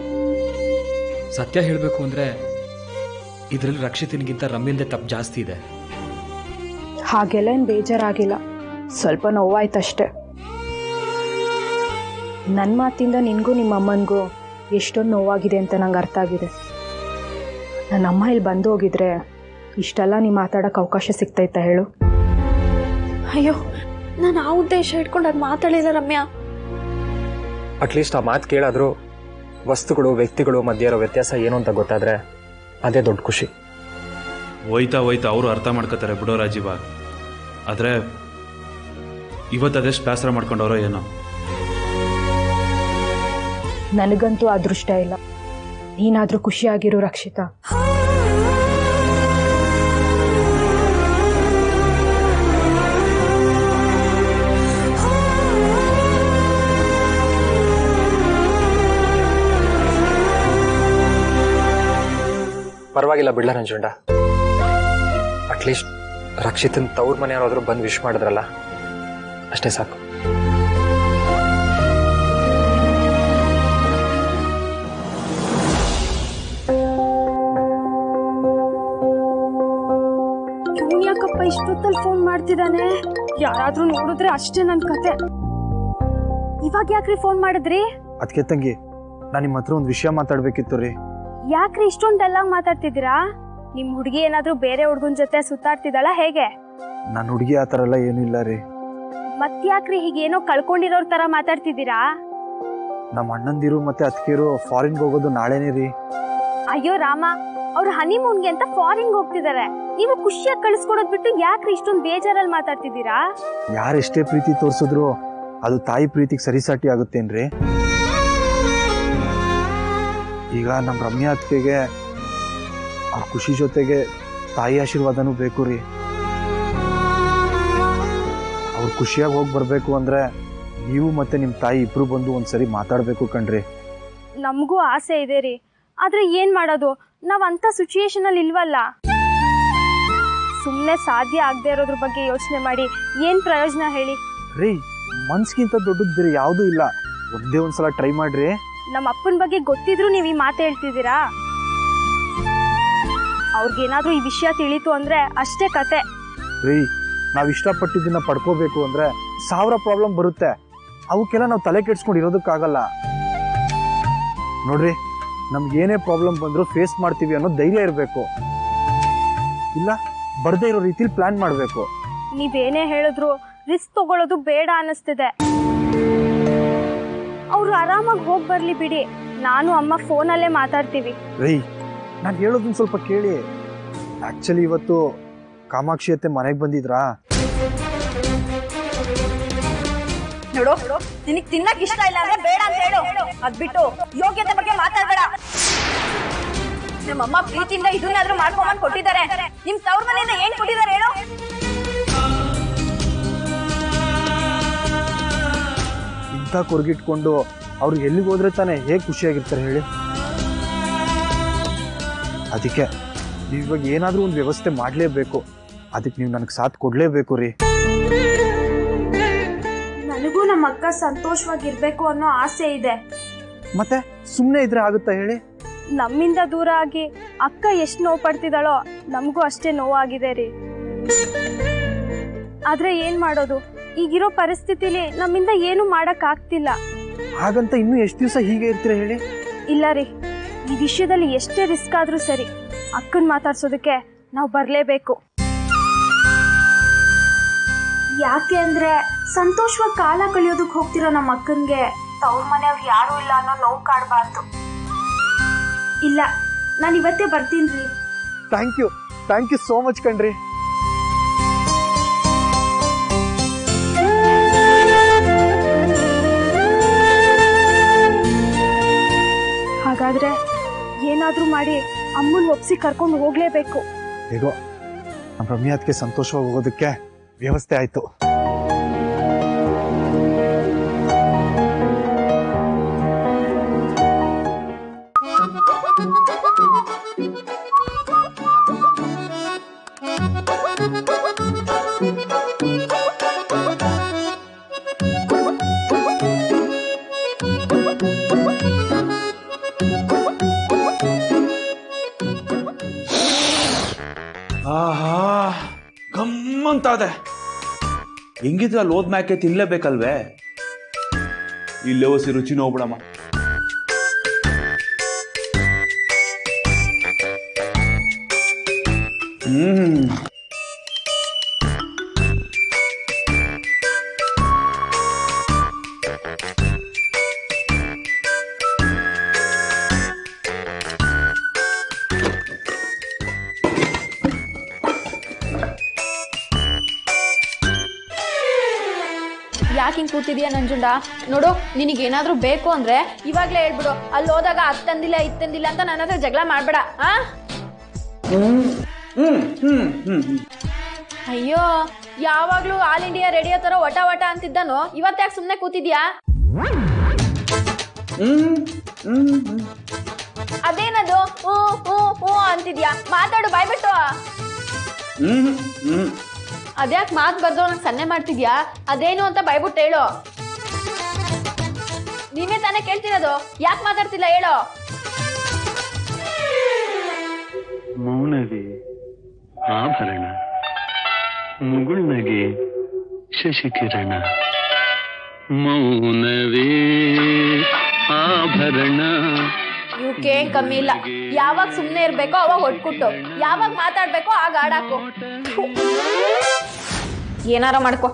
ಸತ್ಯ ಹೇಳಬೇಕು ಅಂದ್ರೆ ಇದರಲ್ಲಿ ರಕ್ಷಿತನಿಗಿಂತ ರಮ್ಯಂದೆ ತಪ್ಪು ಜಾಸ್ತಿ ಇದೆ ಹಾಗೆಲ್ಲ ಏನು ಬೇಜಾರಾಗಿಲ್ಲ ಸ್ವಲ್ಪ ನೋವಾಯ್ತಷ್ಟೆ ನನ್ನ ಮಾತಿಂದ ನಿನಗೂ ನಿಮ್ಮ ಅಮ್ಮನಿಗೂ ಎಷ್ಟೊಂದು ನೋವಾಗಿದೆ ಅಂತ ನಂಗೆ ಅರ್ಥ ಆಗಿದೆ ನನ್ನ ಅಮ್ಮ ಇಲ್ಲಿ ಬಂದು ಹೋಗಿದ್ರೆ ಇಷ್ಟೆಲ್ಲ ನೀ ಮಾತಾಡೋಕೆ ಅವಕಾಶ ಸಿಗ್ತೈತಾ ಹೇಳು ಅಯ್ಯೋ ನಾನು ಆ ಉದ್ದೇಶ ಇಟ್ಕೊಂಡು ಅದು ಮಾತಾಡಿಲ್ಲ ರಮ್ಯಾ ಅಟ್ಲೀಸ್ಟ್ ಆ ಮಾತು ಕೇಳಾದರೂ ವಸ್ತುಗಳು ವ್ಯಕ್ತಿಗಳು ಮಧ್ಯೆ ಇರೋ ವ್ಯತ್ಯಾಸ ಏನು ಅಂತ ಗೊತ್ತಾದರೆ ಅದೇ ದೊಡ್ಡ ಖುಷಿ ಹೋಯ್ತಾ ಹೋಯ್ತಾ ಅವರು ಅರ್ಥ ಮಾಡ್ಕೋತಾರೆ ಬಿಡೋ ರಾಜೀವ ಆದರೆ ಇವತ್ತು ಅದೆಷ್ಟು ಬೇಸರ ಮಾಡ್ಕೊಂಡವ್ರೋ ಏನೋ ನನಗಂತೂ ಅದೃಷ್ಟ ಇಲ್ಲ ನೀನಾದರೂ ಖುಷಿಯಾಗಿರು ರಕ್ಷಿತಾ ಪರವಾಗಿಲ್ಲ ಬಿಡ್ಲ ನಂಜುಂಡ ಅಟ್ಲೀಸ್ಟ್ ರಕ್ಷಿತನ್ ತವ್ರ ಮನೆಯವರಾದ್ರೂ ಬಂದು ವಿಶ್ ಮಾಡಿದ್ರಲ್ಲ ಅಷ್ಟೇ ಸಾಕು ಇವ್ನ್ ಯಾಕಪ್ಪ ಇಷ್ಟೊತ್ತಲ್ಲಿ ಫೋನ್ ಮಾಡ್ತಿದ್ದಾನೆ ಯಾರಾದ್ರೂ ನೋಡಿದ್ರೆ ಅಷ್ಟೇ ನನ್ನ ಕತೆ ಇವಾಗ ಯಾಕ್ರಿ ಫೋನ್ ಮಾಡಿದ್ರಿ ಅದಕ್ಕೆ ತಂಗಿ ನಾನು ನಿಮ್ಮ ಹತ್ರ ಒಂದು ವಿಷಯ ಮಾತಾಡ್ಬೇಕಿತ್ತು ರೀ ಯಾಕ್ರಿ ಇಷ್ಟೊಂದೆಲ್ಲ ಮಾತಾಡ್ತಿದ್ದೀರಾ ನಿಮ್ ಹುಡುಗಿ ಏನಾದ್ರೂ ಬೇರೆ ಹುಡುಗನ ಜೊತೆ ಸುತ್ತಾಡ್ತಿದ್ದಾಳ ಹೇಗೆ ನನ್ನ ಹುಡುಗಿ ಆ ಥರ ಎಲ್ಲ ಏನೂ ಇಲ್ಲ ರೀ ಮತ್ತ್ಯಾಕ್ರಿ ಹೀಗೇನೋ ಕಳ್ಕೊಂಡಿರೋರ್ ತರ ಮಾತಾಡ್ತಿದ್ದೀರಾ ನಮ್ಮ ಅಣ್ಣಂದಿರು ಮತ್ತೆ ಅತ್ತಿಗೆರು ಫಾರಿನ್ಗೆ ಹೋಗೋದು ನಾಳೆನೇ ರೀ ಅಯ್ಯೋ ರಾಮ ಅವ್ರು ಹನಿಮೂನ್ಗೆ ಅಂತ ಫಾರಿನ್ಗೆ ಹೋಗ್ತಿದ್ದಾರೆ ನೀವು ಖುಷಿಯಾಗಿ ಕಳಿಸ್ಕೊಡೋದ್ ಬಿಟ್ಟು ಯಾಕ್ರಿ ಇಷ್ಟೊಂದು ಬೇಜಾರಲ್ಲಿ ಮಾತಾಡ್ತಿದ್ದೀರಾ ಯಾರೆಷ್ಟೇ ಪ್ರೀತಿ ತೋರಿಸಿದ್ರು ಅದು ತಾಯಿ ಪ್ರೀತಿಗೆ ಸರಿಸಾಟಿ ಆಗುತ್ತೇನ್ರಿ ಈಗ ನಮ್ಮ ರಮ್ಯಾ ಅತ್ತಿಗೆಗೆ ಅವ್ರ ಖುಷಿ ಜೊತೆಗೆ ತಾಯಿ ಆಶೀರ್ವಾದನೂ ಬೇಕು ರೀ ಅವ್ರು ಖುಷಿಯಾಗಿ ಹೋಗಿ ಬರಬೇಕು ಅಂದ್ರೆ ನೀವು ಮತ್ತೆ ನಿಮ್ಮ ತಾಯಿ ಇಬ್ರು ಬಂದು ಒಂದ್ಸರಿ ಮಾತಾಡಬೇಕು ಕಣ್ರಿ ನಮಗೂ ಆಸೆ ಇದೆ ರೀ ಆದ್ರೆ ಏನ್ ಮಾಡೋದು ನಾವ್ ಅಂತ ಸಿಚುಯೇಷನ್ ಅಲ್ಲಿ ಇಲ್ವಲ್ಲ ಸುಮ್ಮನೆ ಸಾಧ್ಯ ಆಗದೆ ಇರೋದ್ರ ಬಗ್ಗೆ ಯೋಚನೆ ಮಾಡಿ ಏನ್ ಪ್ರಯೋಜನ ಹೇಳಿ ರೀ ಮನ್ಸ್ಗಿಂತ ದೊಡ್ಡದು ಬೇರೆ ಯಾವುದೂ ಇಲ್ಲ ಒಂದೇ ಒಂದ್ಸಲ ಟ್ರೈ ಮಾಡ್ರಿ ನಮ್ಮ ಅಪ್ಪನ ಬಗ್ಗೆ ಗೊತ್ತಿದ್ರು ನೀವು ಈ ಮಾತು ಹೇಳ್ತಿದ್ದೀರಾ ಅವ್ರಿಗೇನಾದ್ರೂ ಈ ವಿಷಯ ತಿಳಿತು ಅಂದ್ರೆ ಅಷ್ಟೇ ಕತೆ ರೀ ನಾವು ಇಷ್ಟಪಟ್ಟಿದ್ದನ್ನ ಪಡ್ಕೋಬೇಕು ಅಂದ್ರೆ ಸಾವಿರ ಪ್ರಾಬ್ಲಮ್ ಬರುತ್ತೆ ಅವಕ್ಕೆಲ್ಲ ನಾವು ತಲೆ ಕೆಡ್ಸ್ಕೊಂಡು ಇರೋದಕ್ಕಾಗಲ್ಲ ನೋಡ್ರಿ ನಮ್ಗೆ ಏನೇ ಪ್ರಾಬ್ಲಮ್ ಬಂದರೂ ಫೇಸ್ ಮಾಡ್ತೀವಿ ಅನ್ನೋ ಧೈರ್ಯ ಇರಬೇಕು ಇಲ್ಲ ಬರ್ದೇ ಇರೋ ರೀತಿಲಿ ಪ್ಲಾನ್ ಮಾಡಬೇಕು ನೀವೇನೇ ಹೇಳಿದ್ರು ರಿಸ್ಕ್ ತಗೊಳ್ಳೋದು ಬೇಡ ಅನ್ನಿಸ್ತಿದೆ ಅವ್ರು ಆರಾಮಾಗಿ ಹೋಗಿ ಬರ್ಲಿ ಬಿಡಿ ನಾನು ಅಮ್ಮ ಫೋನಲ್ಲೇ ಮಾತಾಡ್ತೀವಿ ರೀ ನಾನು ಹೇಳೋದನ್ನ ಸ್ವಲ್ಪ ಕೇಳಿ ಆ್ಯಕ್ಚುಲಿ ಇವತ್ತು ಕಾಮಾಕ್ಷಿ ಅತ್ತೆ ಮನೆಗೆ ಬಂದಿದ್ರಾ ನೋಡು ನಿನಗ್ ತಿನ್ನಕ್ ಇಷ್ಟ ಇಲ್ಲ ಅಂದ್ರೆ ಬೇಡ ಅಂತ ಹೇಳು ಅದ್ಬಿಟ್ಟು ಯೋಗ್ಯತೆ ಬಗ್ಗೆ ಮಾತಾಡ್ಬೇಡ ನಮ್ಮಮ್ಮ ಪ್ರೀತಿಯಿಂದ ಇದನ್ನಾದ್ರೂ ಮಾಡ್ಕೊಂಬಂದ್ ಕೊಟ್ಟಿದ್ದಾರೆ ನಿಮ್ ತವ್ರ ಮನೆಯಿಂದ ಏನ್ ಕೊಟ್ಟಿದ್ದಾರೆ ಹೇಳು ಇಂಥ ಕೊರ್ಗಿಟ್ಕೊಂಡು ಅವ್ರು ಎಲ್ಲಿಗೆ ಹೋದ್ರೆ ತಾನೇ ಹೇಗೆ ಖುಷಿಯಾಗಿರ್ತಾರೆ ಹೇಳಿ ಅದಕ್ಕೆ ನೀವು ಇವಾಗ ಏನಾದರೂ ಒಂದು ವ್ಯವಸ್ಥೆ ಮಾಡಲೇಬೇಕು ಅದಕ್ಕೆ ನೀವು ನನಗೆ ಸಾಥ್ ಕೊಡಲೇಬೇಕು ರೀ ನನಗೂ ನಮ್ಮ ಅಕ್ಕ ಸಂತೋಷವಾಗಿರ್ಬೇಕು ಅನ್ನೋ ಆಸೆ ಇದೆ ಮತ್ತೆ ಸುಮ್ಮನೆ ಇದ್ರೆ ಆಗುತ್ತಾ ಹೇಳಿ ನಮ್ಮಿಂದ ದೂರ ಆಗಿ ಅಕ್ಕ ಎಷ್ಟು ನೋವು ಪಡ್ತಿದ್ದಾಳೋ ನಮಗೂ ಅಷ್ಟೇ ನೋವಾಗಿದೆ ರೀ ಆದ್ರೆ ಏನ್ ಮಾಡೋದು ಈಗಿರೋ ಪರಿಸ್ಥಿತಿಲಿ ನಮ್ಮಿಂದ ಏನು ಮಾಡಕ್ ಆಗ್ತಿಲ್ಲ ಹಾಗಂತ ಇನ್ನೂ ಎಷ್ಟು ದಿವಸ ಹೀಗೆ ಇರ್ತೀರ ಹೇಳಿ ಇಲ್ಲ ರೀ ಈ ವಿಷಯದಲ್ಲಿ ಎಷ್ಟೇ ರಿಸ್ಕ್ ಆದ್ರೂ ಸರಿ ಅಕ್ಕನ್ ಮಾತಾಡ್ಸೋದಕ್ಕೆ ನಾವು ಬರ್ಲೇಬೇಕು ಯಾಕೆ ಅಂದ್ರೆ ಸಂತೋಷವಾಗಿ ಕಾಲ ಕಳಿಯೋದಕ್ಕೆ ಹೋಗ್ತಿರೋ ನಮ್ಮ ಅಕ್ಕನ್ಗೆ ತವ್ರ ಮನೆಯವ್ರು ಯಾರು ಇಲ್ಲ ಅನ್ನೋ ನೋವು ಕಾಡಬಾರ್ದು ಇಲ್ಲ ನಾನು ಇವತ್ತೇ ಬರ್ತೀನಿ ರೀ thank you thank you so much ಕಣ್ರಿ ಹಾಗಾದ್ರೆ ಏನಾದ್ರೂ ಮಾಡಿ ಅಮ್ಮನ್ ಒಪ್ಸಿ ಕರ್ಕೊಂಡು ಹೋಗ್ಲೇಬೇಕು ಹೇಗೋ ನಮ್ಮ ರಮ್ಯಾತ್ಗೆ ಸಂತೋಷವಾಗಿ ಹೋಗೋದಕ್ಕೆ ವ್ಯವಸ್ಥೆ ಆಯ್ತು ಆಹಾ ಗಮ್ಮಂತಾದೆ ಹೆಂಗಿದ್ರೆ ಅಲ್ಲಿ ಹೋದ್ಮ್ಯಾಕೆ ತಿನ್ಲೇಬೇಕಲ್ವೇ ಇಲ್ಲೇ ಹೊಸಿ ರುಚಿ ನೋಡ್ಬಿಡಮ್ಮ ಹ್ಮ್ ಯಾಕೆ ಹಿಂಗೆ ಕೂತಿದ್ಯಾ ನಂಜುಂಡ ನೋಡು ನಿನಗೇನಾದ್ರೂ ಬೇಕು ಅಂದ್ರೆ ಇವಾಗ್ಲೇ ಹೇಳ್ಬಿಡು ಅಲ್ಲಿ ಹೋದಾಗ ಅದ್ ತಂದಿಲ್ಲ ಇದ್ ತಂದಿಲ್ಲ ಅಂತ ನನ್ನ ಹತ್ರ ಜಗಳ ಮಾಡ್ಬೇಡ ಆ ಅಯ್ಯೋ ಯಾವಾಗ್ಲೂ ಆಲ್ ಇಂಡಿಯಾ ರೇಡಿಯೋ ತರ ವಟ ವಟ ಅಂತಿದ್ದಾನು ಇವತ್ತ್ಯಾಕೆ ಸುಮ್ಮನೆ ಕೂತಿದ್ಯಾ ಅದೇನದು ಹ್ಞೂ ಹ್ಞೂ ಹ್ಞೂ ಅಂತಿದ್ಯಾ ಮಾತಾಡು ಬಾಯ್ಬಿಟ್ಟು ಅದ್ಯಾಕ್ ಮಾತು ಬರ್ದು ನಂಗೆ ಸನ್ನೆ ಮಾಡ್ತಿದ್ಯಾ ಅದೇನು ಅಂತ ಬಾಯ್ಬಿಟ್ಟು ಹೇಳು ನೀವೇ ತಾನೇ ಕೇಳ್ತಿರೋದು ಯಾಕೆ ಮಾತಾಡ್ತಿಲ್ಲ ಹೇಳು ಮೌನವೇ ಆಭರಣ ಮುಗುಳ್ನಗೆ ಶಶಿಕಿರಣ ಮೌನವೇ ಆಭರಣ ಇವಕ್ಕೇನ್ ಕಮ್ಮಿ ಇಲ್ಲ ಯಾವಾಗ ಸುಮ್ಮನೆ ಇರ್ಬೇಕೋ ಅವಾಗ ಹೊಟ್ಕೊಟ್ಟು ಯಾವಾಗ ಮಾತಾಡ್ಬೇಕೋ ಆಗ ಆಡಾಕು ಥು. ಏನಾರ ಮಾಡ್ಕೋ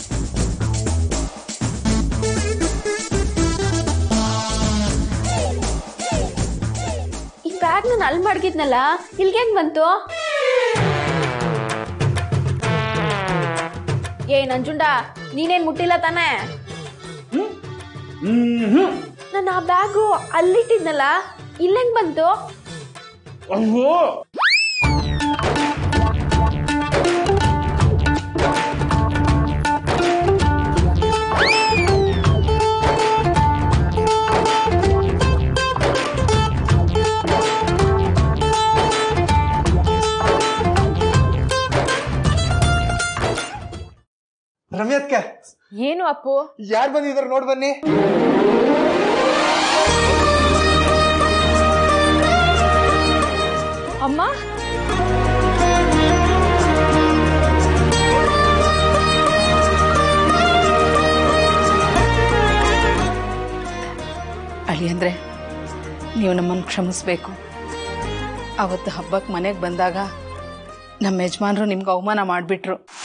ಈ ಬ್ಯಾಗ್ ನಾನು ಅಲ್ಲಿ ಮಡಗಿದ್ನಲ್ಲ ಇಲ್ಗೆ ಹೆಂಗ್ ಬಂತು ಏ ನಂಜುಂಡ ನೀನೇನ್ ಮುಟ್ಟಿಲ್ಲ ತಾನೇ ನಾನು ಆ ಬ್ಯಾಗು ಅಲ್ಲಿಟ್ಟಿದ್ನಲ್ಲ ಇಲ್ಲೆಂಗ್ ಬಂತು ರಮ್ಯತ್ಕೆ ಏನು ಅಪ್ಪು ಯಾರು ಬಂದಿದ್ದಾರೆ ನೋಡ್ ಬನ್ನಿ ಅಮ್ಮ ಅಳಿ ಅಂದರೆ ನೀವು ನಮ್ಮನ್ನು ಕ್ಷಮಿಸ್ಬೇಕು ಅವತ್ತು ಹಬ್ಬಕ್ಕೆ ಮನೆಗೆ ಬಂದಾಗ ನಮ್ಮ ಯಜಮಾನರು ನಿಮ್ಗೆ ಅವಮಾನ ಮಾಡಿಬಿಟ್ರು